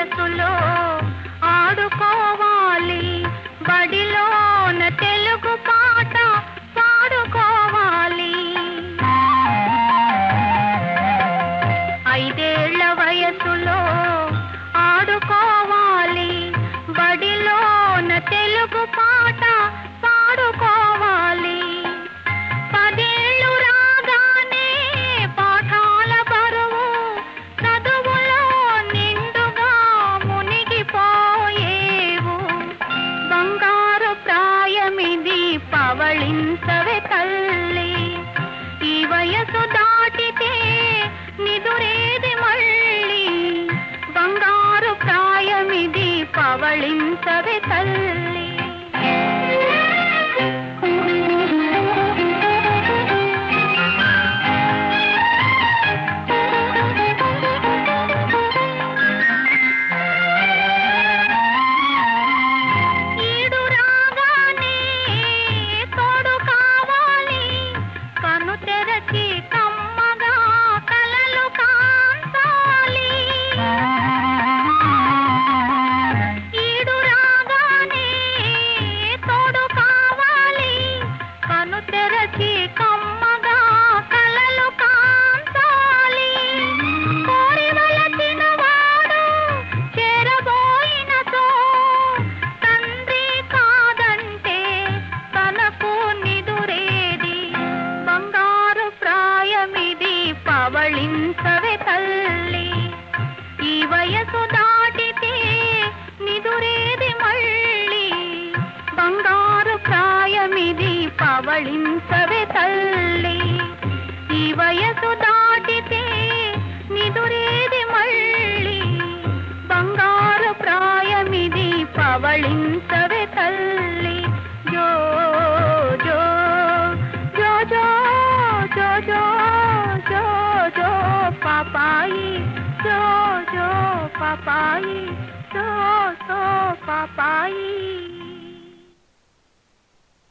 వయసులో ఆడుకోవాలి బడిలోన తెలుగు పాట పాడుకోవాలి ఐదేళ్ల వయసులో ఆడుకోవాలి బడిలోన తెలుగు పాట పాడుకోవాలి పదేళ్ళు రాగానే పాఠాల బరువు చదువులో నిండుగా మునిగిపోయేవు బంగారు ప్రాయమిది పవళించవే తల్లి ఈ వయసు దాటితే నిదురేది మళ్ళీ బంగారు ప్రాయమిది పవళించవే తల్లి ఈడు రాగానే తోడు కావాలి కను తెరచి కమ్మగా కలలు కాంచాలి ఈడు రాగానే తోడు కావాలి కను తెరచి కమ్మగా కలలు కాంచాలి కోరి వలచిన వాడు చేరబోయినతో తండ్రి కాదంటే తనకు నిదురేది బంగారు ప్రాయమిది పవళించవే తల్లి ఈ వయసు దాటితే నిదురేది మళ్ళీ బంగారు ప్రాయమిది పవళించవే తల్లి ఈ వయసు దాటితే నిదురేది మళ్ళీ బంగారు ప్రాయమిది పవళించవే తల్లి జో జో జో జో జో జో జో జో పాపాయి జో జో పాపాయి జో జో పాపాయి